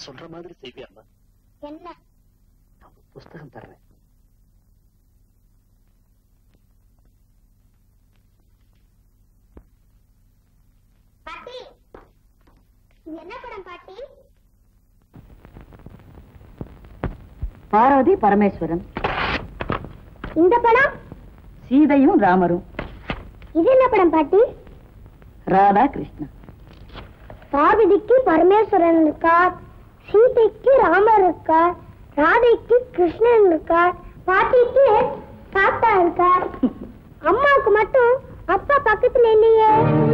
சொல்ற மாதிரி செய்வியாம்மா என்ன நான் ஒரு புஸ்தகம் தர்றேன் பாட்டி இது என்ன படம் பாட்டி பார்வதி பரமேஸ்வரன் இந்த படம் சீதையும் ராமரும் இது என்ன படம் பாட்டி ராதா கிருஷ்ணா பார்வதிக்கு பரமேஸ்வரன் இருக்கார் சீதைக்கு ராமர் இருக்கார் ராதைக்கு கிருஷ்ணன் இருக்கார் பாட்டிக்கு தாத்தா இருக்கார் அம்மாவுக்கு மட்டும் அப்பா பக்கத்துல இல்லையே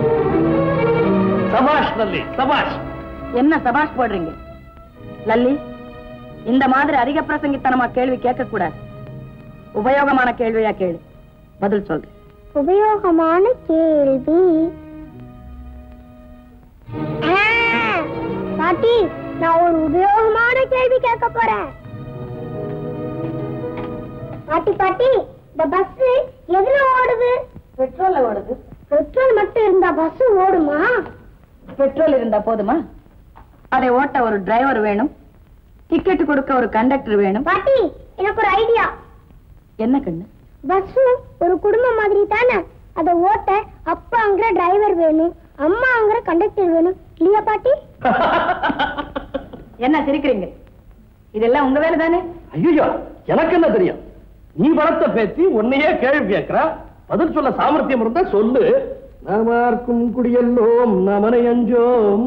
சபாஷ் நல்லி சபாஷ் என்ன சபாஷ் போடுறீங்க லல்லி இந்த மாதிரி அதிக பிரசங்கித்தனமா கேள்வி கேட்க கூடாது உபயோகமான கேள்வியா கேளு பதில் சொல்றேன் உபயோகமான கேள்வி ஆ, பாட்டி நான் ஒரு உபயோகமான கேள்வி கேட்க போறேன் பாட்டி பாட்டி இந்த பஸ் எதுல ஓடுது பெட்ரோல்ல ஓடுது பெட்ரோல் மட்டும் இருந்தா பஸ் ஓடுமா பெட்ரோல் இருந்தா போதுமா அதை ஓட்ட ஒரு டிரைவர் வேணும் டிக்கெட் கொடுக்க ஒரு கண்டக்டர் வேணும் பாட்டி எனக்கு ஒரு ஐடியா என்ன கண்ணு பஸ் ஒரு குடும்பம் மாதிரி தானே அதை ஓட்ட அப்பாங்கிற டிரைவர் வேணும் அம்மாங்கிற கண்டக்டர் வேணும் இல்லையா பாட்டி என்ன சிரிக்கிறீங்க இதெல்லாம் உங்க வேலை தானே ஐயோ எனக்கு என்ன தெரியும் நீ வளர்த்த பேத்தி உன்னையே கேள்வி கேட்கிறா பதில் சொல்ல சாமர்த்தியம் இருந்தா சொல்லு நாமார்க்கும் குடியல்லோம் நமனை அஞ்சோம்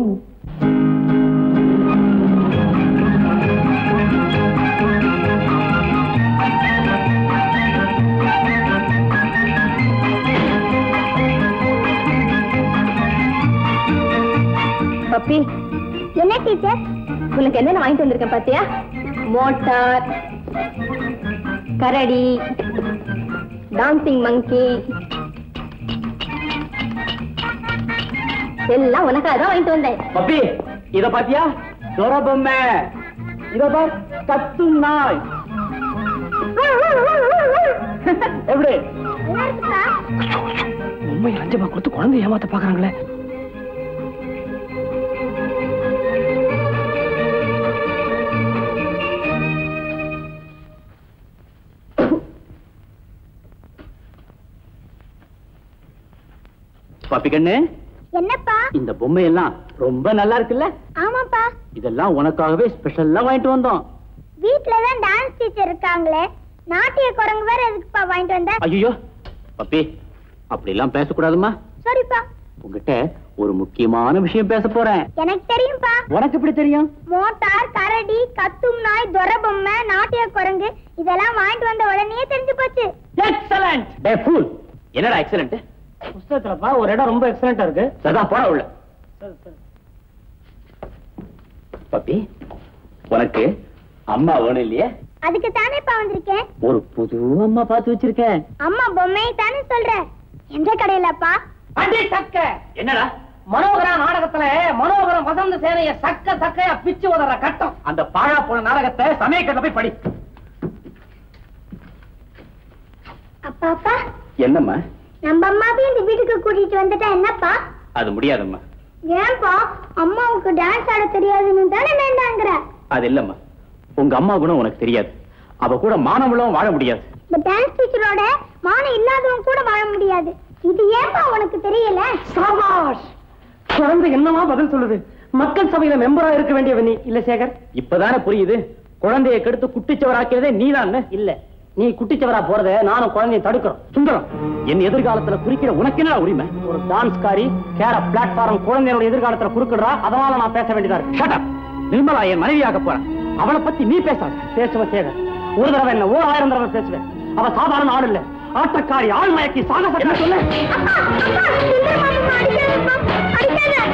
பப்பி என்ன டீச்சர் உனக்கு என்னென்ன வாங்கிட்டு வந்திருக்கேன் பாத்தியா மோட்டார் கரடி டான்சிங் மங்கி எல்லாம் உனக்காக தான் வாங்கிட்டு வந்தேன் பப்பி இத பாத்தியா சொர பொம்மை இத பார் கத்தும் நாய் எப்படி நல்லா இருக்குப்பா உண்மை லஞ்சமா கொடுத்து குழந்தை ஏமாத்த பாக்குறாங்களே பாப்பி கண்ணு என்னப்பா இந்த பொம்மை எல்லாம் ரொம்ப நல்லா இருக்குல்ல ஆமாப்பா இதெல்லாம் உனக்காகவே ஸ்பெஷல்லா வாங்கிட்டு வந்தோம் வீட்ல தான் டான்ஸ் டீச்சர் இருக்காங்களே நாட்டிய குரங்கு வேற எதுக்குப்பா வாங்கிட்டு வந்த ஐயோ பப்பி அப்படி எல்லாம் பேசக்கூடாதுமா சரிப்பா உங்ககிட்ட ஒரு முக்கியமான விஷயம் பேச போறேன் எனக்கு தெரியும்பா உனக்கு எப்படி தெரியும் மோட்டார் கரடி கத்தும் நாய் துர பொம்மை நாட்டிய குரங்கு இதெல்லாம் வாங்கிட்டு வந்த உடனே தெரிஞ்சு போச்சு எக்ஸலண்ட் டே ஃபூல் என்னடா எக்ஸலண்ட் புஸ்தகத்துலப்பா ஒரு இடம் ரொம்ப எக்ஸலண்டா இருக்கு சரிதான் போட உள்ள பப்பி உனக்கு அம்மா வேணும் இல்லையே அதுக்கு தானேப்பா வந்திருக்கேன் ஒரு புது அம்மா பார்த்து வச்சிருக்கேன் அம்மா பொம்மையை தானே சொல்ற எந்த கடையிலப்பா அடி சக்க என்னடா மனோகரா நாடகத்துல மனோகரம் வசந்த சேனைய சக்க சக்கையா பிச்சு உதற கட்டம் அந்த பாழா போன நாடகத்தை சமயக்கட்ட போய் படி அப்பா அப்பா என்னம்மா நம்ம அம்மாவையும் இந்த வீட்டுக்கு கூட்டிட்டு வந்துட்டா என்னப்பா அது முடியாதம்மா ஏன்பா அம்மாவுக்கு டான்ஸ் ஆட தெரியாதுன்னு தானே வேண்டாங்கிற அது இல்லம்மா உங்க அம்மா குணம் உனக்கு தெரியாது அவ கூட மானவளும் வாழ முடியாது இந்த டான்ஸ் டீச்சரோட மானம் இல்லாதவன் கூட வாழ முடியாது இது ஏன்பா உனக்கு தெரியல சபாஷ் குழந்தை என்னமா பதில் சொல்லுது மக்கள் சபையில மெம்பரா இருக்க வேண்டியவ நீ இல்ல சேகர் இப்பதானே புரியுது குழந்தையை கெடுத்து குட்டிச்சவராக்கிறதே நீதான் இல்ல நீ குட்டிச்சவரா போறத நானும் குழந்தையை தடுக்கிறோம் சுந்தரம் என் எதிர்காலத்துல குறிக்கிற உனக்கு என்ன உரிமை ஒரு டான்ஸ்காரி கேர பிளாட்ஃபார்ம் குழந்தையோட எதிர்காலத்துல குறுக்கிடுறா அதனால நான் பேச வேண்டியதா இருக்கு Shut up. நிர்மலா என் மனைவியாக போறான் அவளை பத்தி நீ பேசாத பேசுவ சேகர் ஒரு தடவை என்ன ஓர் ஆயிரம் தடவை பேசுவேன் அவ சாதாரண ஆள் இல்ல ஆட்டக்காரி ஆள் மயக்கி சாகச என்ன சொல்ல அப்பா அப்பா சுந்தர மாமா அடிக்காதப்பா அடிக்காத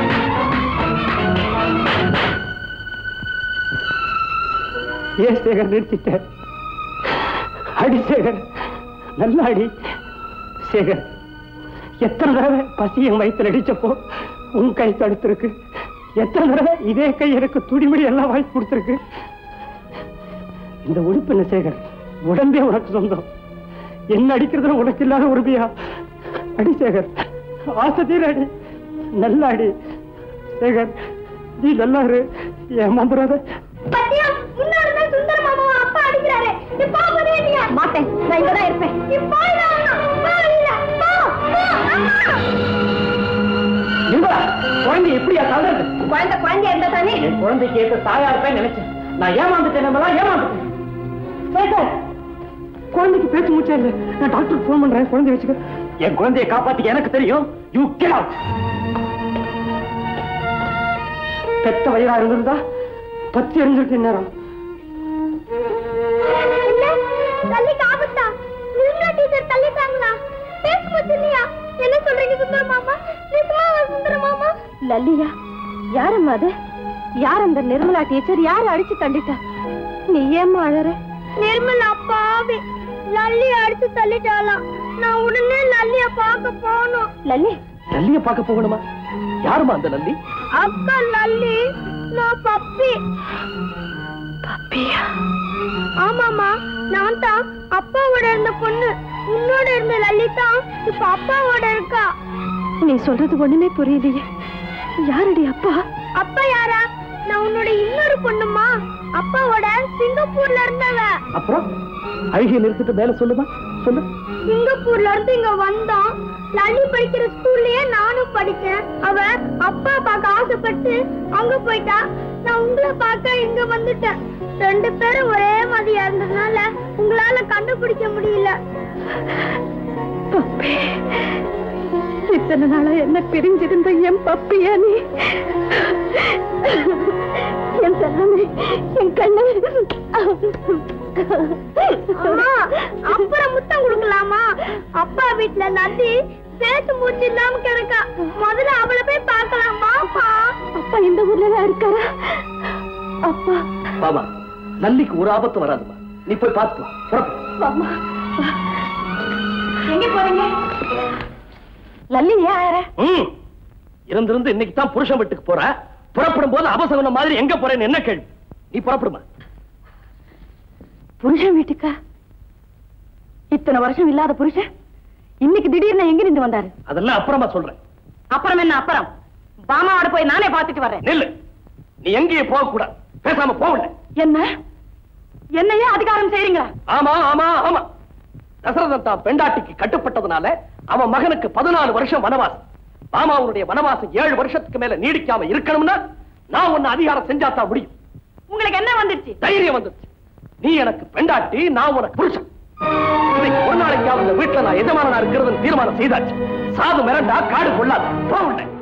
ஏன் சேகர் நிறுத்திட்ட அடி சேகர் நல்லா அடி சேகர் எத்தனை தடவை பசி என் வயித்துல அடிச்சப்போ உன் கை தடுத்திருக்கு எத்தனை தடவை இதே கை எனக்கு துடிமுடி எல்லாம் வாய்ப்பு கொடுத்திருக்கு இந்த உடுப்பு என்ன சேகர் உடம்பே உனக்கு சொந்தம் என்ன அடிக்கிறதுல உனக்கு இல்லாத உறுதியா அடி சேகர் ஆசை தீர அடி நல்லா அடி சேகர் நீ நல்லா இரு ஏமாந்துடாத பத்தியா முன்னாடி தான் சுந்தர மாமாவை அப்பா அடிக்கிறாரு நீ போகவே இல்லையா மாட்டேன் நான் இங்கதான் இருப்பேன் நீ போயிடா அண்ணா. போ வெளியில. போ, போ, அம்மா. நிர்மலா குழந்தை எப்படியா தளர்றது குழந்தை குழந்தையா இருந்தா தானே என் குழந்தைக்கு ஏற்ற தாயா இருப்பேன் நினைச்சேன் நான் ஏமாந்துட்டேன் நம்மளா ஏமாந்துட்டேன் சேகர் குழந்தைக்கு பேச்சு மூச்சா இல்ல நான் டாக்டருக்கு ஃபோன் பண்றேன் குழந்தை வச்சுக்க என் குழந்தையை காப்பாத்திக்க எனக்கு தெரியும் யூ கெட் அவுட் பெத்த வயிறா இருந்திருந்தா பத்தி எரிஞ்சிருக்கு நேரம் என்ன? தள்ளிக்கு ஆபத்தா? நிர்மலா டீச்சர் தள்ளிட்டாங்களா? பேச்சு மூச்சு இல்லையா? என்ன சொல்றீங்க சுந்தர மாமா நிஜமாவா சுந்தர மாமா லல்லியா யாரம்மா அது யார் அந்த நிர்மலா டீச்சர் யார் அடிச்சு தண்டிட்டா நீ ஏம்மா அழற நிர்மலா பாவி லல்லி அடிச்சு தள்ளிட்டாளாம் நான் உடனே லல்லிய பார்க்க போகணும் லல்லி நல்லிய பார்க்க போகணுமா யாருமா அந்த நல்லி அக்கா லல்லி நான் பப்பி பப்பியா ஆமாமா நான் தான் அப்பாவோட இருந்த பொண்ணு உன்னோட இருந்த லல்லி தான் இப்ப அப்பாவோட இருக்கா நீ சொல்றது ஒண்ணுமே புரியலையே யாரடி அப்பா அப்பா யாரா நான் உன்னோட இன்னொரு பொண்ணுமா அப்பாவோட சிங்கப்பூர்ல இருந்தவ அப்புறம் அழுகிய நிறுத்திட்டு மேல சொல்லுமா சொல்லு சிங்கப்பூர்ல இருந்து இங்க வந்தோம் லல்லி படிக்கிற ஸ்கூல்லயே நானும் படிச்சேன் அவ அப்பா பார்க்க ஆசைப்பட்டு அங்க போயிட்டா நான் உங்களை பார்க்க இங்க வந்துட்டேன் ரெண்டு பேரும் ஒரே மாதிரியா இருந்ததுனால உங்களால கண்டுபிடிக்க முடியல பப்பி இத்தனை நாளா என்ன பிரிஞ்சிருந்த என் பப்பியா நீ என் செல்லமே என் கண்ணு அம்மா அப்புறம் முத்தம் கொடுக்கலாமா அப்பா வீட்டுல நந்தி பேச்சு மூச்சு இல்லாம கிடக்கா முதல்ல அவளை போய் பார்க்கலாமா அப்பா இந்த ஊர்ல தான் இருக்காரா அப்பா பாமா நல்லிக்கு ஒரு ஆபத்து வராதுமா நீ போய் பார்த்துக்கலாம் புறப்படு. அம்மா எங்க போறீங்க லல்லி ஏன் ஆயற ம் இருந்திருந்து இன்னைக்கு தான் புருஷன் வீட்டுக்கு போற புறப்படும் போது அபசகுன மாதிரி எங்க போறேன்னு என்ன கேள்வி நீ புறப்படுமா புருஷன் வீட்டுக்கா இத்தனை வருஷம் இல்லாத புருஷன் இன்னைக்கு திடீர்னு எங்க இருந்து வந்தாரு அதெல்லாம் அப்புறமா சொல்றேன் அப்புறம் என்ன அப்புறம் பாமாவோட போய் நானே பார்த்துட்டு வரேன் நில்லு நீ எங்கேயும் போக கூடாது பேசாம போகல என்ன என்னையே அதிகாரம் செய்றீங்களா ஆமா ஆமா ஆமா தசரதன் தான் பெண்டாட்டிக்கு கட்டுப்பட்டதுனால அவன் மகனுக்கு பதினாலு வருஷம் வனவாசம் பாமாவுடைய வனவாசம் ஏழு வருஷத்துக்கு மேல நீடிக்காம இருக்கணும்னா நான் உன்னை அதிகாரம் செஞ்சாத்தான் முடியும் உங்களுக்கு என்ன வந்துருச்சு தைரியம் வந்துருச்சு நீ எனக்கு பெண்டாட்டி நான் உனக்கு புருஷன் இன்னைக்கு ஒரு நாளைக்காவது இந்த வீட்டுல நான் எஜமானனா இருக்கிறதுன்னு தீர்மானம் செய்தாச்சு சாது மிரண்டா காடு கொள்ளாது போகல